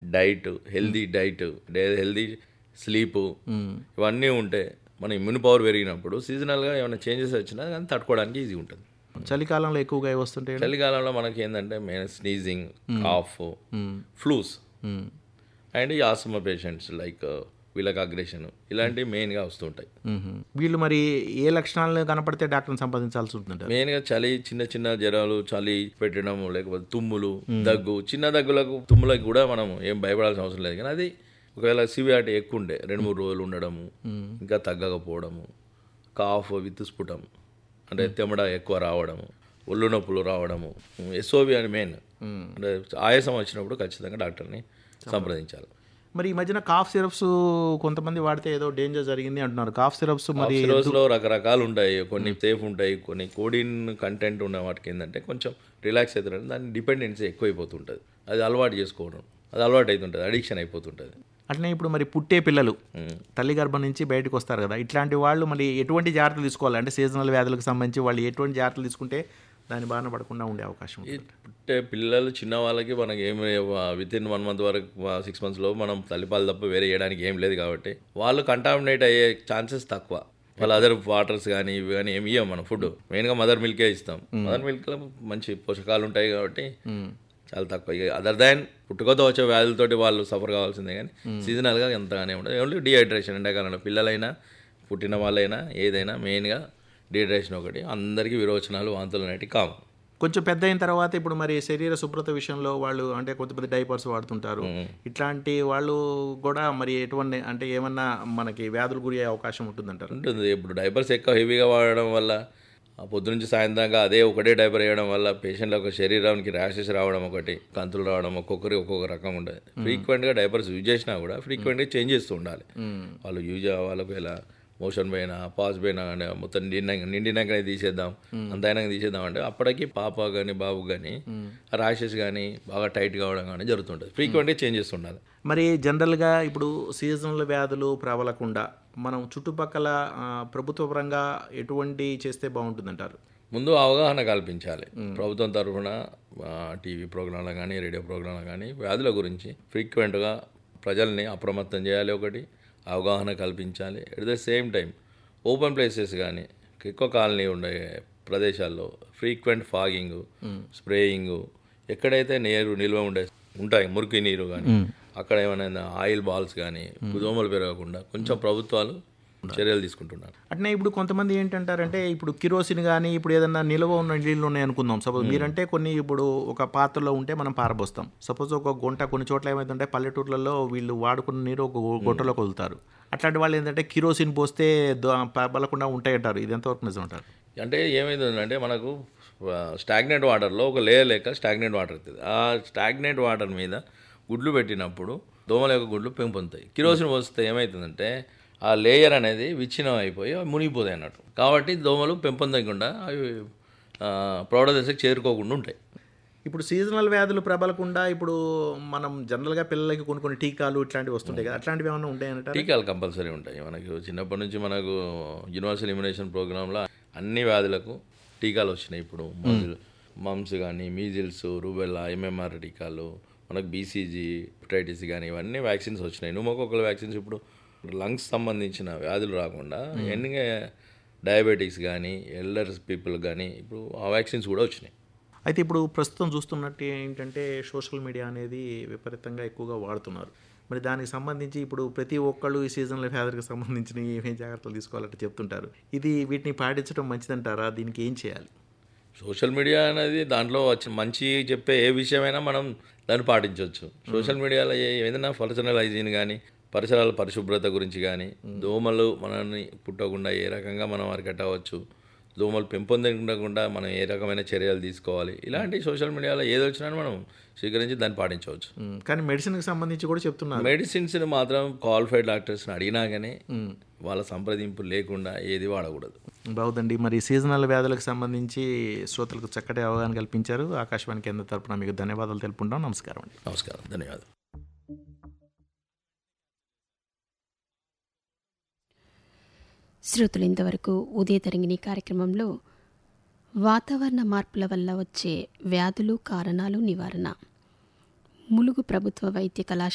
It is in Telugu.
Diet healthy diet healthy sleep ఇవన్నీ ఉంటే మన ఇమ్యూన్ పవర్ పెరిగినప్పుడు సీజనల్గా ఏమైనా చేంజెస్ వచ్చినా కానీ తట్టుకోవడానికి ఈజీ ఉంటుంది చలికాలంలో ఎక్కువగా ఇవి వస్తుంటాయి చలికాలంలో మనకి ఏంటంటే main sneezing cough flus and ఈ ఆస్తమా పేషెంట్స్ లైక్ వీళ్ళకి అగ్రెషన్ ఇలాంటివి మెయిన్గా వస్తుంటాయి మ్మ్. వీళ్ళు మరి ఏ లక్షణాలు కనపడితే డాక్టర్ని సంపాదించాల్సి ఉంటుందంటారు మెయిన్గా చలి చిన్న చిన్న జ్వరాలు చలి పెట్టడం లేకపోతే తుమ్ములు దగ్గు చిన్న దగ్గులకు తుమ్ములకు కూడా మనం ఏం భయపడాల్సిన అవసరం లేదు కానీ అది ఒకవేళ సివియారిటీ ఎక్కువ ఉండే రెండు మూడు రోజులు ఉండడము ఇంకా తగ్గకపోవడము కాఫ్ విత్ స్ఫుటం అంటే తెమడ ఎక్కువ రావడము ఒళ్ళు నొప్పులు రావడము ఎస్ఓబి అని మెయిన్ అంటే ఆయాసం వచ్చినప్పుడు ఖచ్చితంగా డాక్టర్ని సంప్రదించాలి మరి ఈ మధ్యన కాఫ్ సిరప్స్ కొంతమంది వాడితే ఏదో డేంజర్ జరిగింది అంటున్నారు కాఫ్ సిరప్స్ మరి రోజులో రకరకాలు ఉంటాయి కొన్ని సేఫ్ ఉంటాయి కొన్ని కోడిన్ కంటెంట్ ఉన్న వాటికి ఏంటంటే కొంచెం రిలాక్స్ అవుతుంటుంది దాని డిపెండెన్సీ ఎక్కువైపోతుంటుంది అది అలవాటు చేసుకోవడం అది అలవాటు అవుతుంటుంది అడిక్షన్ అయిపోతుంటుంది అట్లనే ఇప్పుడు మరి పుట్టే పిల్లలు తల్లి గర్భం నుంచి బయటకు వస్తారు కదా ఇట్లాంటి వాళ్ళు మరి ఎటువంటి జాగ్రత్తలు తీసుకోవాలి అంటే సీజనల్ వ్యాధులకు సంబంధించి వాళ్ళు ఎటువంటి జాగ్రత్తలు తీసుకుంటే దాని బారిన పడకుండా ఉండే అవకాశం ఈ ఉంటుంది పుట్టే పిల్లలు చిన్న వాళ్ళకి మనకి ఏమి విత్ ఇన్ వన్ మంత్ వరకు సిక్స్ మంత్స్లో మనం తల్లిపాలు తప్ప వేరే చేయడానికి ఏం లేదు కాబట్టి వాళ్ళు కంటామినేట్ అయ్యే ఛాన్సెస్ తక్కువ వాళ్ళ అదర్ వాటర్స్ కానీ ఇవి కానీ ఏమి ఇవ్వం మనం ఫుడ్ మెయిన్గా మదర్ మిల్కే ఇస్తాం మదర్ మిల్క్లో మంచి పోషకాలు ఉంటాయి కాబట్టి చాలా తక్కువ ఇక అదర్ దాన్ పుట్టుకతో వచ్చే వ్యాధులతోటి వాళ్ళు సఫర్ కావాల్సిందే కానీ సీజనల్గా ఎంతగానే ఉండదు ఓన్లీ డిహైడ్రేషన్ ఎండాకాలంలో పిల్లలైనా పుట్టిన వాళ్ళైనా ఏదైనా మెయిన్గా డిహైడ్రేషన్ ఒకటి అందరికీ విరోచనాలు వాంతులు అనేటివి కామన్ కొంచెం పెద్ద అయిన తర్వాత ఇప్పుడు మరి శరీర శుభ్రత విషయంలో వాళ్ళు అంటే కొంతమంది డైపర్స్ వాడుతుంటారు ఇట్లాంటి వాళ్ళు కూడా మరి ఎటువంటి అంటే ఏమన్నా మనకి వ్యాధులు గురి అయ్యే అవకాశం ఉంటుందంటారు ఉంటుంది ఇప్పుడు డైపర్స్ ఎక్కువ హెవీగా వాడడం వల్ల ఆ పొద్దునుంచి సాయంత్రంగా అదే ఒకటే డైపర్ వేయడం వల్ల పేషెంట్ల యొక్క శరీరానికి ర్యాషెస్ రావడం ఒకటి కంతులు రావడం ఒక్కొక్కరి ఒక్కొక్క రకం ఉంటుంది ఫ్రీక్వెంట్గా డైపర్స్ యూజ్ చేసినా కూడా ఫ్రీక్వెంట్గా చేంజ్ చేస్తూ ఉండాలి వాళ్ళు యూజ్ వాళ్ళకు ఇలా మోషన్ పోయినా పాస్ పోయినా కానీ మొత్తం నిండినాక నిండినాకనే తీసేద్దాం అంత అయినాక తీసేద్దాం అంటే అప్పటికి పాప కానీ బాబు కానీ ర్యాషెస్ కానీ బాగా టైట్ కావడం కానీ జరుగుతుంటుంది ఫ్రీక్వెంట్గా చేంజ్ చేస్తుండాలి మరి జనరల్గా ఇప్పుడు సీజనల్ వ్యాధులు ప్రబలకుండా మనం చుట్టుపక్కల ఆ, ప్రభుత్వ పరంగా ఎటువంటి చేస్తే బాగుంటుందంటారు ముందు అవగాహన కల్పించాలి ప్రభుత్వం తరఫున టీవీ ప్రోగ్రాంలు కానీ రేడియో ప్రోగ్రాంలు కానీ వ్యాధుల గురించి ఫ్రీక్వెంట్గా ప్రజల్ని అప్రమత్తం చేయాలి ఒకటి అవగాహన కల్పించాలి at the same time open places కానీ ఎక్కువ కాలనీ ఉండే ప్రదేశాల్లో ఫ్రీక్వెంట్ ఫాగింగ్ స్ప్రేయింగ్ ఎక్కడైతే నీరు నిల్వ ఉండే ఉంటాయి మురికి నీరు కానీ అక్కడ ఏమైనా ఆయిల్ బాల్స్ కానీ దోమలు పెరగకుండా కొంచెం ప్రభుత్వాలు చర్యలు తీసుకుంటున్నారు అట్నే ఇప్పుడు కొంతమంది ఏంటంటారంటే ఇప్పుడు కిరోసిన్ కానీ ఇప్పుడు ఏదన్నా నిల్వ ఉన్న నీళ్ళు ఉన్నాయి అనుకుందాం సపోజ్ మీరంటే కొన్ని ఇప్పుడు ఒక పాత్రలో ఉంటే మనం పారబోస్తాం సపోజ్ ఒక గుంట కొన్ని చోట్ల ఏమైతుంటే పల్లెటూర్లలో వీళ్ళు వాడుకున్న నీరు ఒక గు- గుంటలోకి వదులుతారు అట్లాంటి వాళ్ళు ఏంటంటే కిరోసిన్ పోస్తే దో- పబలకుండా ఉంటాయంటారు ఇది ఎంతవరకు నిజం అంటారు అంటే ఏమైందంటే మనకు స్టాగ్నెంట్ వాటర్లో ఒక లేయర్ లేక స్టాగ్నెంట్ వాటర్ అవుతుంది ఆ స్టాగ్నెంట్ వాటర్ మీద గుడ్లు పెట్టినప్పుడు దోమల యొక్క గుడ్లు పెంపొందుతాయి కిరోసిన్ పోస్తే ఏమవుతుందంటే ఆ లేయర్ అనేది విచ్ఛిన్నం అయిపోయి అవి మునిగిపోతాయి అన్నట్టు కాబట్టి దోమలు పెంపొందకుండా అవి ఆ, ప్రౌఢ దశకు చేరుకోకుండా ఉంటాయి ఇప్పుడు సీజనల్ వ్యాధులు ప్రబలకుండా ఇప్పుడు మనం జనరల్గా పిల్లలకి కొన్ని కొన్ని టీకాలు ఇట్లాంటివి వస్తుంటాయి కదా అట్లాంటివి ఏమైనా ఉంటాయంటారు టీకాలు కంపల్సరీ ఉంటాయి మనకు చిన్నప్పటి నుంచి మనకు యూనివర్సల్ ఇమ్యునేషన్ ప్రోగ్రాంలో అన్ని వ్యాధులకు టీకాలు వచ్చినాయి ఇప్పుడు మమ్స్ కానీ మీజిల్స్ రూబెల్లా ఎంఎంఆర్ టీకాలు మనకు బీసీజీ హెపటైటిస్ కానీ ఇవన్నీ వ్యాక్సిన్స్ వచ్చినాయి న్యూమోకోకల్ వ్యాక్సిన్స్ ఇప్పుడు లంగ్స్ సంబంధించిన వ్యాధులు రాకుండా ఎన్నిగా డయాబెటిక్స్ కానీ ఎల్డర్స్ పీపుల్ కానీ ఇప్పుడు ఆ వ్యాక్సిన్స్ కూడా వచ్చినాయి అయితే ఇప్పుడు ప్రస్తుతం చూస్తున్నట్టు ఏంటంటే సోషల్ మీడియా అనేది విపరీతంగా ఎక్కువగా వాడుతున్నారు మరి దానికి సంబంధించి ఇప్పుడు ప్రతి ఒక్కళ్ళు ఈ సీజన్ల వ్యాధులకు సంబంధించిన ఏమేం జాగ్రత్తలు తీసుకోవాలంటే చెప్తుంటారు ఇది వీటిని పాటించడం మంచిదంటారా దీనికి ఏం చేయాలి సోషల్ మీడియా అనేది దాంట్లో వచ్చి మంచి చెప్పే ఏ విషయమైనా మనం దాన్ని పాటించవచ్చు సోషల్ మీడియాలో ఏ- ఏదైనా పర్సనల్ హైజీన్ కానీ పరిసరాల పరిశుభ్రత గురించి కానీ దోమలు మనల్ని పుట్టకుండా ఏ రకంగా మనం అరికట్టవచ్చు దోమలు పెంపొందకుండా మనం ఏ రకమైన చర్యలు తీసుకోవాలి ఇలాంటి సోషల్ మీడియాలో ఏది వచ్చినా మనం స్వీకరించి దాన్ని పాటించవచ్చు ఉమ్, కానీ మెడిసిన్కి సంబంధించి కూడా చెప్తున్నారు మెడిసిన్స్ని మాత్రం క్వాలిఫైడ్ డాక్టర్స్ని అడిగినా కానీ వాళ్ళ సంప్రదింపు లేకుండా ఏది వాడకూడదు బాగుందండి మరి సీజనల్ వ్యాధులకు సంబంధించి శ్రోతలకు చక్కటి అవగాహన కల్పించారు ఆకాశవాణి కేంద్ర తరపున మీకు ధన్యవాదాలు తెలుపుకుంటాం నమస్కారం అండి నమస్కారం ధన్యవాదాలు శ్రోతలు ఇంతవరకు ఉదయ తరంగిణి కార్యక్రమంలో వాతావరణ మార్పుల వల్ల వచ్చే వ్యాధులు కారణాలు నివారణ ములుగు ప్రభుత్వ వైద్య కళాశాల